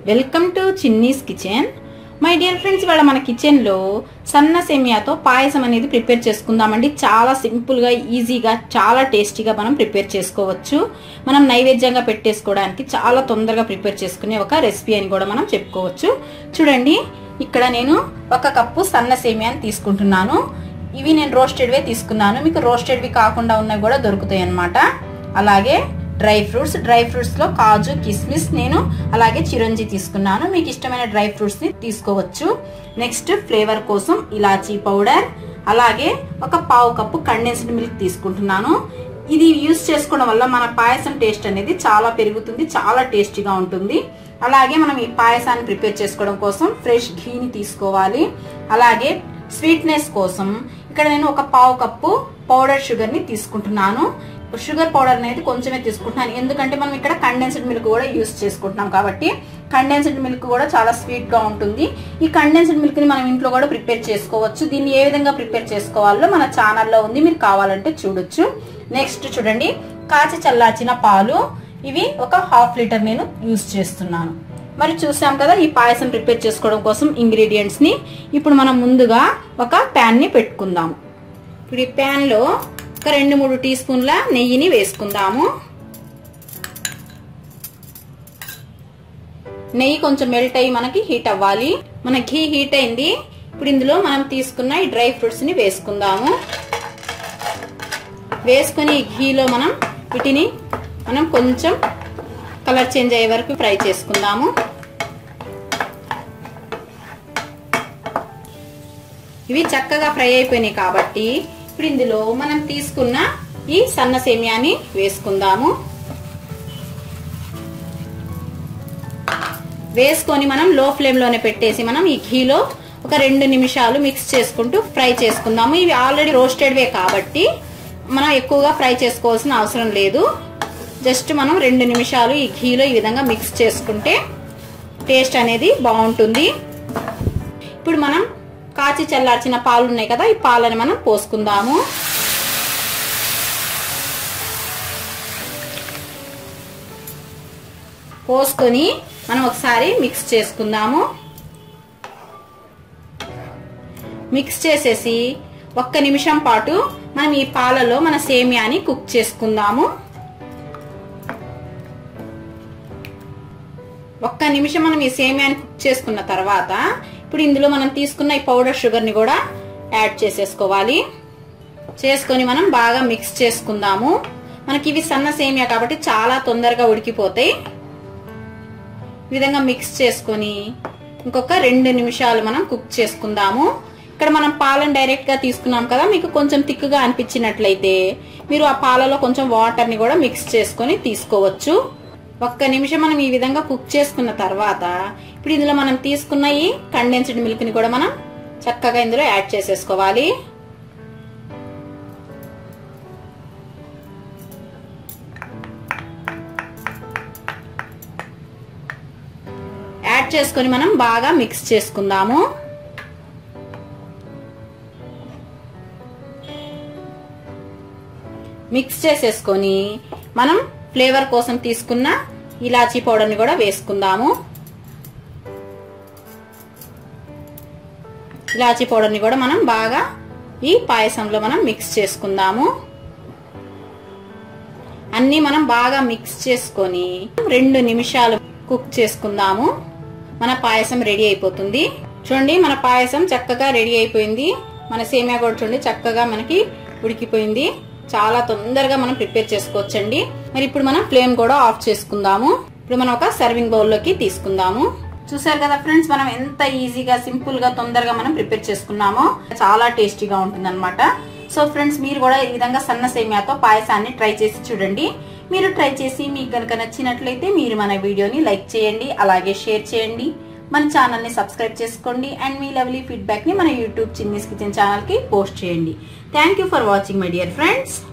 welcome to Chinni's kitchen my dear friends ఇవాళ మన కిచెన్లో సన్న సేమియాతో పాయసం అనేది ప్రిపేర్ చేసుకుందామండి చాలా సింపుల్గా ఈజీగా చాలా టేస్టీగా మనం ప్రిపేర్ చేసుకోవచ్చు మనం నైవేద్యంగా పెట్టేసుకోవడానికి చాలా తొందరగా ప్రిపేర్ చేసుకునే ఒక రెసిపీ అని కూడా మనం చెప్పుకోవచ్చు చూడండి ఇక్కడ నేను ఒక కప్పు సన్న సేమియాని తీసుకుంటున్నాను ఇవి నేను రోస్టెడ్వే తీసుకున్నాను మీకు రోస్టెడ్వి కాకుండా ఉన్నవి కూడా దొరుకుతాయి అన్నమాట అలాగే డ్రై ఫ్రూట్స్ డ్రై ఫ్రూట్స్ లో కాజు కిస్మిస్ నేను అలాగే చిరంజి తీసుకున్నాను మీకు ఇష్టమైన డ్రై ఫ్రూట్స్ ని తీసుకోవచ్చు నెక్స్ట్ ఫ్లేవర్ కోసం ఇలాచీ పౌడర్ అలాగే ఒక పావు కప్పు కండెన్స్డ్ మిల్క్ తీసుకుంటున్నాను ఇది యూస్ చేసుకోవడం వల్ల మన పాయసం టేస్ట్ అనేది చాలా పెరుగుతుంది చాలా టేస్టీగా ఉంటుంది అలాగే మనం ఈ పాయసాన్ని ప్రిపేర్ చేసుకోవడం కోసం ఫ్రెష్ ఘీని తీసుకోవాలి అలాగే స్వీట్నెస్ కోసం ఇక్కడ నేను ఒక పావు కప్పు పౌడర్ షుగర్ ని తీసుకుంటున్నాను షుగర్ పౌడర్ అనేది కొంచెమే తీసుకుంటున్నాను ఎందుకంటే మనం ఇక్కడ కండెన్స్డ్ మిల్క్ కూడా యూస్ చేసుకుంటున్నాం కాబట్టి కండెన్స్డ్ మిల్క్ కూడా చాలా స్వీట్ గా ఉంటుంది ఈ కండెన్స్డ్ మిల్క్ ని మనం ఇంట్లో కూడా ప్రిపేర్ చేసుకోవచ్చు దీన్ని ఏ విధంగా ప్రిపేర్ చేసుకోవాలో మన ఛానల్లో ఉంది మీరు కావాలంటే చూడొచ్చు నెక్స్ట్ చూడండి కాచి చల్లార్చిన పాలు ఇవి ఒక హాఫ్ లీటర్ నేను యూస్ చేస్తున్నాను మరి చూసాం కదా ఈ పాయసం ప్రిపేర్ చేసుకోవడం కోసం ఇంగ్రీడియంట్స్ ని ఇప్పుడు మనం ముందుగా ఒక ప్యాన్ ని పెట్టుకుందాము ఇప్పుడు ఈ ప్యాన్ లో ఒక రెండు మూడు టీ స్పూన్ల నెయ్యిని వేసుకుందాము నెయ్యి కొంచెం మెల్ట్ అయ్యి మనకి హీట్ అవ్వాలి మన ఘీ హీట్ అయింది ఇప్పుడు ఇందులో మనం తీసుకున్న ఈ డ్రై ఫ్రూట్స్ ని వేసుకుందాము వేసుకుని ఈ ఘీలో మనం వీటిని మనం కొంచెం కలర్ చేంజ్ అయ్యే వరకు ఫ్రై చేసుకుందాము ఇవి చక్కగా ఫ్రై అయిపోయినాయి కాబట్టి ఇప్పుడు ఇందులో మనం తీసుకున్న ఈ సన్న సేమియాని వేసుకుందాము వేసుకొని మనం లో ఫ్లేమ్ లోనే పెట్టేసి మనం ఈ ఘీలో ఒక రెండు నిమిషాలు మిక్స్ చేసుకుంటూ ఫ్రై చేసుకుందాము ఇవి ఆల్రెడీ రోస్టెడ్వే కాబట్టి మనం ఎక్కువగా ఫ్రై చేసుకోవాల్సిన అవసరం లేదు జస్ట్ మనం రెండు నిమిషాలు ఈ ఘీలో ఈ విధంగా మిక్స్ చేసుకుంటే టేస్ట్ అనేది బాగుంటుంది ఇప్పుడు మనం కాచి చల్లార్చిన పాలు ఉన్నాయి కదా ఈ పాలని మనం పోసుకుందాము పోసుకొని మనం ఒకసారి మిక్స్ చేసుకుందాము మిక్స్ చేసేసి ఒక్క నిమిషం పాటు మనం ఈ పాలలో మన సేమియాని కుక్ చేసుకుందాము ఒక్క నిమిషం మనం ఈ సేమియాని కుక్ చేసుకున్న తర్వాత ఇప్పుడు ఇందులో మనం తీసుకున్న ఈ పౌడర్ షుగర్ ని కూడా యాడ్ చేసేసుకోవాలి చేసుకొని మనం బాగా మిక్స్ చేసుకుందాము మనకి ఇవి సన్న సేమియా కాబట్టి చాలా తొందరగా ఉడికిపోతాయి ఈ విధంగా మిక్స్ చేసుకొని ఇంకొక రెండు నిమిషాలు మనం కుక్ చేసుకుందాము ఇక్కడ మనం పాలను డైరెక్ట్ గా తీసుకున్నాం కదా మీకు కొంచెం తిక్కుగా అనిపించినట్లయితే మీరు ఆ పాలలో కొంచెం వాటర్ ని కూడా మిక్స్ చేసుకొని తీసుకోవచ్చు ఒక్క నిమిషం మనం ఈ విధంగా కుక్ చేసుకున్న తర్వాత ఇప్పుడు ఇందులో మనం తీసుకున్న ఈ కండెన్స్డ్ మిల్క్ ని కూడా మనం చక్కగా ఇందులో యాడ్ చేసేసుకోవాలి యాడ్ చేసుకొని మనం బాగా మిక్స్ చేసుకుందాము మిక్స్ చేసేసుకొని మనం ఫ్లేవర్ కోసం తీసుకున్న ఇలాచీ పౌడర్ని కూడా వేసుకుందాము ఇలాచీ పౌడర్ని కూడా మనం బాగా ఈ పాయసంలో మనం మిక్స్ చేసుకుందాము అన్నీ మనం బాగా మిక్స్ చేసుకొని రెండు నిమిషాలు కుక్ చేసుకుందాము మన పాయసం రెడీ అయిపోతుంది చూడండి మన పాయసం చక్కగా రెడీ అయిపోయింది మన సేమియా కూడా చూడండి చక్కగా మనకి ఉడికిపోయింది చాలా తొందరగా మనం ప్రిపేర్ చేసుకోవచ్చండి మరి ఇప్పుడు మనం ఫ్లేమ్ కూడా ఆఫ్ చేసుకుందాము ఇప్పుడు మనం ఒక సర్వింగ్ బౌల్లోకి తీసుకుందాము చూసారు కదా ఫ్రెండ్స్ మనం ఎంత ఈజీగా సింపుల్ గా తొందరగా మనం ప్రిపేర్ చేసుకున్నామో చాలా టేస్టీగా ఉంటుంది అనమాట సో ఫ్రెండ్స్ మీరు కూడా ఈ విధంగా సన్న సేమియాతో పాయసాన్ని ట్రై చేసి చూడండి మీరు ట్రై చేసి మీకు కనుక నచ్చినట్లయితే మీరు మన వీడియోని లైక్ చేయండి అలాగే షేర్ చేయండి మన ఛానల్ని సబ్స్క్రైబ్ చేసుకోండి అండ్ మీ లవ్లీ ఫీడ్బ్యాక్ని మన యూట్యూబ్ చిన్నీస్ కిచెన్ ఛానల్కి పోస్ట్ చేయండి thank for watching my dear friends